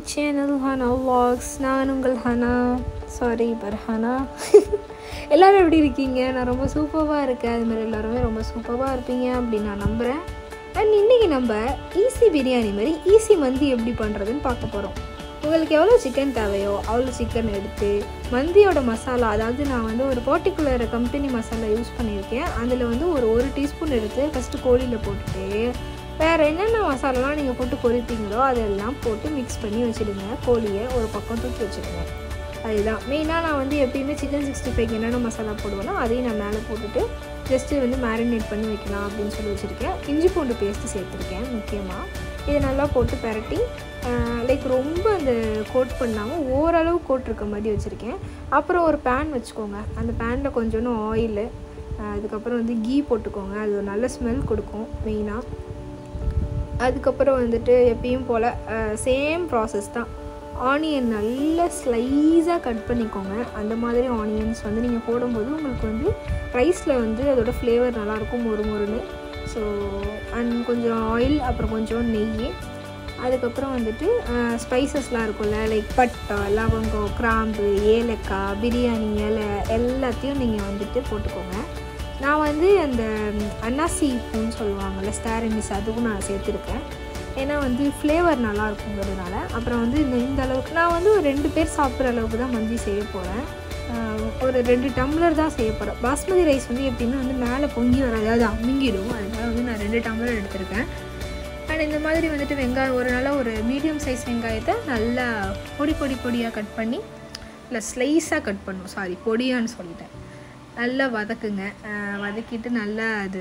channel Hannah vlogs நான் உங்கள் Hana sorry பர்ஹானா எல்லோரும் எப்படி இருக்கீங்க நான் ரொம்ப சூப்பராக இருக்கேன் அது மாதிரி எல்லாருமே ரொம்ப சூப்பராக இருப்பீங்க அப்படின்னு நான் நம்புகிறேன் அண்ட் இன்றைக்கி நம்ம ஈஸி பிரியாணி மாதிரி ஈஸி மந்தி எப்படி பண்ணுறதுன்னு பார்க்க போகிறோம் உங்களுக்கு எவ்வளோ சிக்கன் தேவையோ அவ்வளோ சிக்கன் எடுத்து மந்தியோட மசாலா அதாவது நான் வந்து ஒரு பர்டிகுலர் கம்பெனி மசாலா யூஸ் பண்ணியிருக்கேன் அதில் வந்து ஒரு ஒரு டீஸ்பூன் எடுத்து ஃபஸ்ட்டு கோழியில் போட்டுட்டு வேறு என்னென்ன மசாலாலாம் நீங்கள் போட்டு பொரிப்பீங்களோ அதெல்லாம் போட்டு மிக்ஸ் பண்ணி வச்சுடுங்க கோழியை ஒரு பக்கம் தூக்கி வச்சுடுங்க அதுதான் மெயினாக நான் வந்து எப்பயுமே சிக்கன் சிக்ஸ்டி ஃபைவ் என்னென்ன மசாலா போடுவேனோ அதையும் நான் மேலே போட்டுட்டு ஜஸ்ட்டு வந்து மேரினேட் பண்ணி வைக்கலாம் அப்படின்னு சொல்லி வச்சுருக்கேன் இஞ்சி பூண்டு பேஸ்ட்டு சேர்த்துருக்கேன் முக்கியமாக இதை நல்லா போட்டு பரட்டி லைக் ரொம்ப அந்த கோட் பண்ணாமல் ஓரளவு கோட் இருக்க மாதிரி வச்சுருக்கேன் அப்புறம் ஒரு பேன் வச்சுக்கோங்க அந்த பேனில் கொஞ்சோண்டு ஆயிலு அதுக்கப்புறம் வந்து கீ போட்டுக்கோங்க அது ஒரு நல்ல ஸ்மெல் கொடுக்கும் மெயினாக அதுக்கப்புறம் வந்துட்டு எப்பயும் போல் சேம் ப்ராசஸ் தான் ஆனியன் நல்லா ஸ்லைஸாக கட் பண்ணிக்கோங்க அந்த மாதிரி ஆனியன்ஸ் வந்து நீங்கள் போடும்போது உங்களுக்கு வந்து ரைஸில் வந்து அதோட ஃப்ளேவர் நல்லாயிருக்கும் மொறு மொறுன்னு ஸோ அண்ட் கொஞ்சம் ஆயில் அப்புறம் கொஞ்சம் நெய் அதுக்கப்புறம் வந்துட்டு ஸ்பைசஸ்லாம் இருக்கும்ல லைக் பட்டை லவங்கம் கிராம்பு ஏலக்காய் பிரியாணி இலை எல்லாத்தையும் நீங்கள் வந்துட்டு போட்டுக்கோங்க நான் வந்து அந்த அன்னாசி பூன்னு சொல்லுவாங்கள்ல ஸ்டார் மிஸ் அதுவும் நான் சேர்த்துருக்கேன் ஏன்னா வந்து ஃப்ளேவர் நல்லா இருக்குங்கிறதுனால அப்புறம் வந்து இந்த இந்த அளவுக்கு நான் வந்து ஒரு ரெண்டு பேர் சாப்பிட்ற அளவுக்கு தான் மந்தி செய்ய போகிறேன் ஒரு ரெண்டு டம்ளர் தான் செய்ய போகிறேன் பாஸ்மதி ரைஸ் வந்து எப்பயுமே வந்து மேலே பொங்கி வராது அது அமுங்கிடும் அதனால வந்து நான் ரெண்டு டம்ளர் எடுத்திருக்கேன் அண்ட் இந்த மாதிரி வந்துட்டு வெங்காயம் ஒரு நல்ல ஒரு மீடியம் சைஸ் வெங்காயத்தை நல்லா பொடி பொடி பொடியாக கட் பண்ணி இல்லை ஸ்லைஸாக கட் பண்ணும் சாரி பொடியான்னு சொல்லிட்டேன் நல்லா வதக்குங்க வதக்கிட்டு நல்லா அது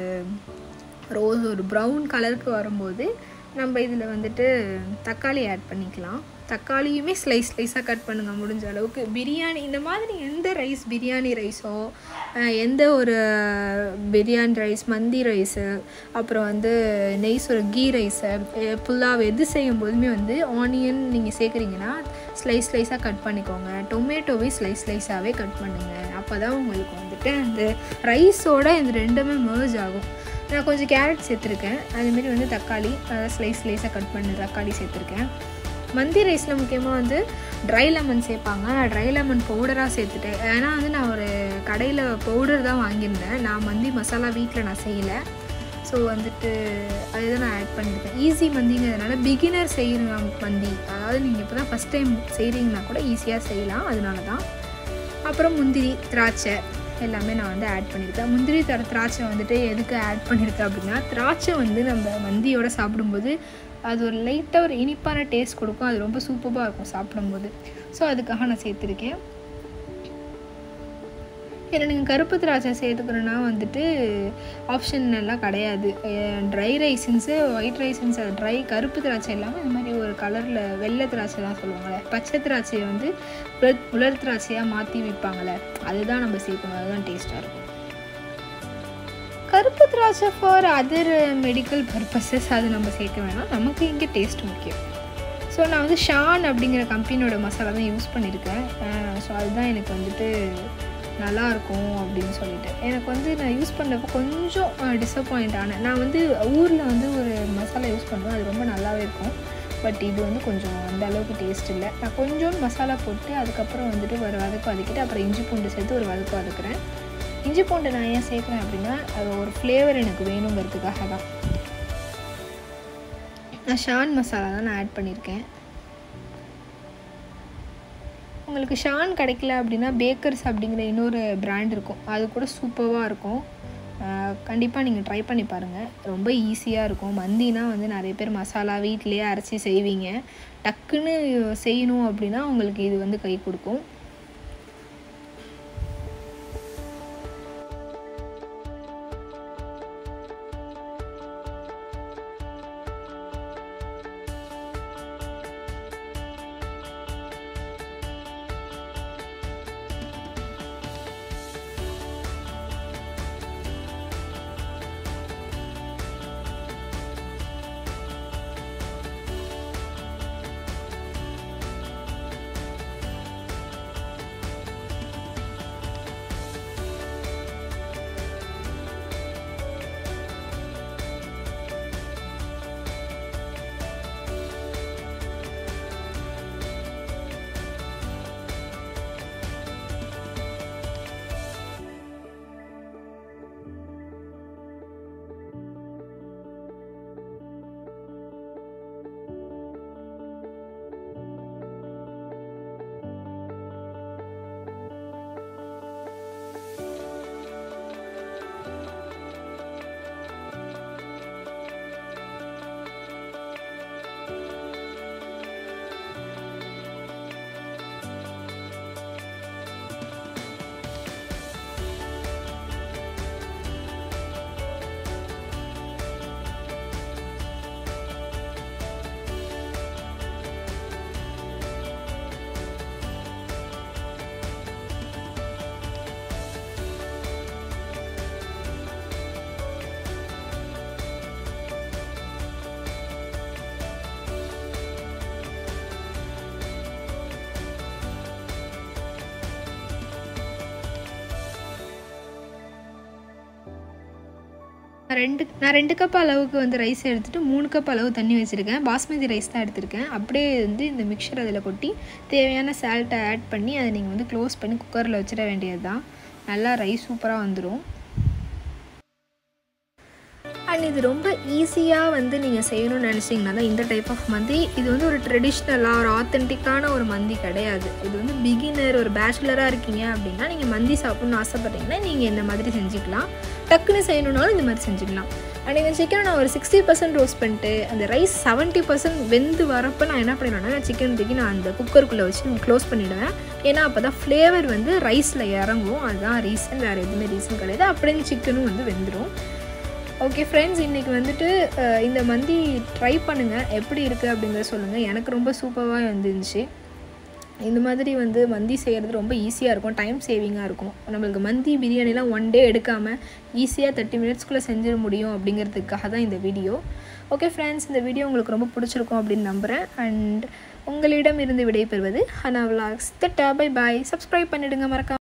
ரோஸ் ஒரு ப்ரௌன் கலருக்கு வரும்போது நம்ம இதில் வந்துட்டு தக்காளி ஆட் பண்ணிக்கலாம் தக்காளியுமே ஸ்லைஸ் ஸ்லைஸாக கட் பண்ணுங்கள் முடிஞ்ச அளவுக்கு பிரியாணி இந்த மாதிரி எந்த ரைஸ் பிரியாணி ரைஸோ எந்த ஒரு பிரியாணி ரைஸ் மந்தி ரைஸு அப்புறம் வந்து நெய் ஒரு கீ ரைஸு புல்லாவ் எது செய்யும் போதுமே வந்து ஆனியன் நீங்கள் சேர்க்குறீங்கன்னா ஸ்லைஸ் ஸ்லைஸாக கட் பண்ணிக்கோங்க டொமேட்டோவே ஸ்லைஸ் ஸ்லைஸாகவே கட் பண்ணுங்கள் அப்போ தான் உங்களுக்கு வந்துட்டு அந்த ரைஸோட இந்த ரெண்டுமே மர்ஜ் ஆகும் நான் கொஞ்சம் கேரட் சேர்த்துருக்கேன் அதுமாரி வந்து தக்காளி ஸ்லைஸ் ஸ்லைஸாக கட் பண்ண தக்காளி சேர்த்துருக்கேன் மந்தி ரைஸில் முக்கியமாக வந்து ட்ரை லெமன் சேர்ப்பாங்க நான் ட்ரை லெமன் பவுடராக சேர்த்துட்டேன் ஏன்னா வந்து நான் ஒரு கடையில் பவுடர் தான் வாங்கியிருந்தேன் நான் மந்தி மசாலா வீட்டில் நான் செய்யலை ஸோ வந்துட்டு அதுதான் நான் ஆட் பண்ணியிருக்கேன் ஈஸி மந்திங்கிறதுனால பிகினர் செய்கிற மந்தி அதாவது நீங்கள் இப்போ தான் ஃபஸ்ட் டைம் செய்கிறீங்கன்னா கூட ஈஸியாக செய்யலாம் அதனால தான் அப்புறம் முந்திரி திராட்சை எல்லாமே நான் வந்து ஆட் பண்ணியிருக்கேன் முந்திரி தர திராட்சை வந்துட்டு எதுக்கு ஆட் பண்ணியிருக்கேன் அப்படின்னா திராட்சை வந்து நம்ம மந்தியோட சாப்பிடும்போது அது ஒரு லைட்டாக ஒரு இனிப்பான டேஸ்ட் கொடுக்கும் அது ரொம்ப சூப்பராக இருக்கும் சாப்பிடும்போது ஸோ அதுக்காக நான் சேர்த்துருக்கேன் இதில் நீங்கள் கருப்பு திராட்சை சேர்த்துக்கணுன்னா வந்துட்டு ஆப்ஷன் எல்லாம் கிடையாது ட்ரை ரைசன்ஸு ஒயிட் ரைசன்ஸ் அது ட்ரை கருப்பு திராட்சை இல்லாமல் இந்த மாதிரி ஒரு கலரில் வெள்ளை திராட்சை தான் சொல்லுவாங்கள்ல பச்சை திராட்சையை வந்து உலர் திராட்சையாக மாற்றி விற்பாங்கள்ல அதுதான் நம்ம சேர்க்கணும் அதுதான் டேஸ்ட்டாக இருக்கும் கருப்பு திராட்சை ஃபார் அதர் மெடிக்கல் பர்பஸஸ் அது நம்ம சேர்க்க வேணாம் நமக்கு இங்கே டேஸ்ட் முக்கியம் ஸோ நான் வந்து ஷான் அப்படிங்கிற கம்பெனியோட மசாலா தான் யூஸ் பண்ணியிருக்கேன் ஸோ அதுதான் எனக்கு வந்துட்டு நல்லாயிருக்கும் அப்படின்னு சொல்லிட்டு எனக்கு வந்து நான் யூஸ் பண்ணப்போ கொஞ்சம் டிசப்பாயிண்ட் ஆனேன் நான் வந்து ஊரில் வந்து ஒரு மசாலா யூஸ் பண்ணுவேன் அது ரொம்ப நல்லாவே இருக்கும் பட் இது வந்து கொஞ்சம் அந்த அளவுக்கு டேஸ்ட் இல்லை நான் கொஞ்சம் மசாலா போட்டு அதுக்கப்புறம் வந்துட்டு ஒரு வதக்கு வதக்கிட்டு அப்புறம் இஞ்சி பூண்டு சேர்த்து ஒரு வதக்கு வதக்குறேன் இஞ்சி பூண்டு நான் ஏன் சேர்க்குறேன் அப்படின்னா அது ஒரு ஃப்ளேவர் எனக்கு வேணுங்கிறதுக்காக தான் நான் ஷான் மசாலா தான் நான் ஆட் பண்ணியிருக்கேன் உங்களுக்கு ஷான் கிடைக்கல அப்படின்னா பேக்கர்ஸ் அப்படிங்கிற இன்னொரு பிராண்ட் இருக்கும் அது கூட சூப்பராக இருக்கும் கண்டிப்பாக நீங்கள் ட்ரை பண்ணி பாருங்கள் ரொம்ப ஈஸியாக இருக்கும் மந்தினா வந்து நிறைய பேர் மசாலா வீட்டிலையே அரைச்சி செய்வீங்க டக்குன்னு செய்யணும் அப்படின்னா உங்களுக்கு இது வந்து கை கொடுக்கும் ரெண்டு நான் ரெண்டு கப் அளவுக்கு வந்து ரைஸ் எடுத்துகிட்டு மூணு கப் அளவு தண்ணி வச்சுருக்கேன் பாஸ்மதி ரைஸ் தான் எடுத்திருக்கேன் அப்படியே வந்து இந்த மிக்சர் அதில் கொட்டி தேவையான சால்ட்டை ஆட் பண்ணி அதை நீங்கள் வந்து க்ளோஸ் பண்ணி குக்கரில் வச்சிட வேண்டியது தான் நல்லா ரைஸ் சூப்பராக வந்துடும் அண்ட் இது ரொம்ப ஈஸியாக வந்து நீங்கள் செய்யணும்னு நினச்சிங்கன்னா தான் இந்த டைப் ஆஃப் மந்தி இது வந்து ஒரு ட்ரெடிஷ்னலாக ஒரு ஆத்தென்டிக்கான ஒரு மந்தி கிடையாது இது வந்து பிகினர் ஒரு பேச்சுலராக இருக்கீங்க அப்படின்னா நீங்கள் மந்தி சாப்பிட்ணுன்னு ஆசைப்பட்றீங்கன்னா நீங்கள் இந்த மாதிரி செஞ்சுக்கலாம் டக்குன்னு செய்யணுன்னாலும் இந்த மாதிரி செஞ்சுக்கலாம் அண்ட் இந்த சிக்கனை நான் ஒரு சிக்ஸ்டி பர்சன்ட் ரோஸ்ட் பண்ணிட்டு அந்த ரைஸ் செவன்ட்டி பர்சன்ட் வெந்து வரப்போ நான் என்ன பண்ணிடுவேன்னா சிக்கன் தூக்கி நான் அந்த குக்கருக்குள்ளே வச்சு க்ளோஸ் பண்ணிவிடுவேன் ஏன்னா அப்போ தான் ஃப்ளேவர் வந்து ரைஸில் இறங்கும் அதுதான் ரீசன் வேறு எதுவுமே ரீசன் கிடையாது அப்படியே சிக்கனும் வந்து வெந்துடும் ஓகே ஃப்ரெண்ட்ஸ் இன்றைக்கி வந்துட்டு அஹ், இந்த மந்தி ட்ரை பண்ணுங்கள் எப்படி இருக்குது அப்படிங்கிறத சொல்லுங்கள் எனக்கு ரொம்ப சூப்பராக வந்துருந்துச்சு இந்த மாதிரி வந்து மந்தி செய்கிறது ரொம்ப ஈஸியாக இருக்கும் டைம் சேவிங்காக இருக்கும் நம்மளுக்கு மந்தி பிரியாணிலாம் ஒன் டே எடுக்காமல் ஈஸியாக தேர்ட்டி மினிட்ஸ்க்குள்ளே செஞ்சிட முடியும் அப்படிங்கிறதுக்காக தான் இந்த வீடியோ ஓகே ஃப்ரெண்ட்ஸ் இந்த வீடியோ உங்களுக்கு ரொம்ப பிடிச்சிருக்கும் அப்படின்னு நம்புகிறேன் அண்ட் உங்களிடம் இருந்து விடைபெறுவது ஹனா விலாக்ஸ் தட்டா பை பாய் சப்ஸ்கிரைப் பண்ணிவிடுங்க மறக்காம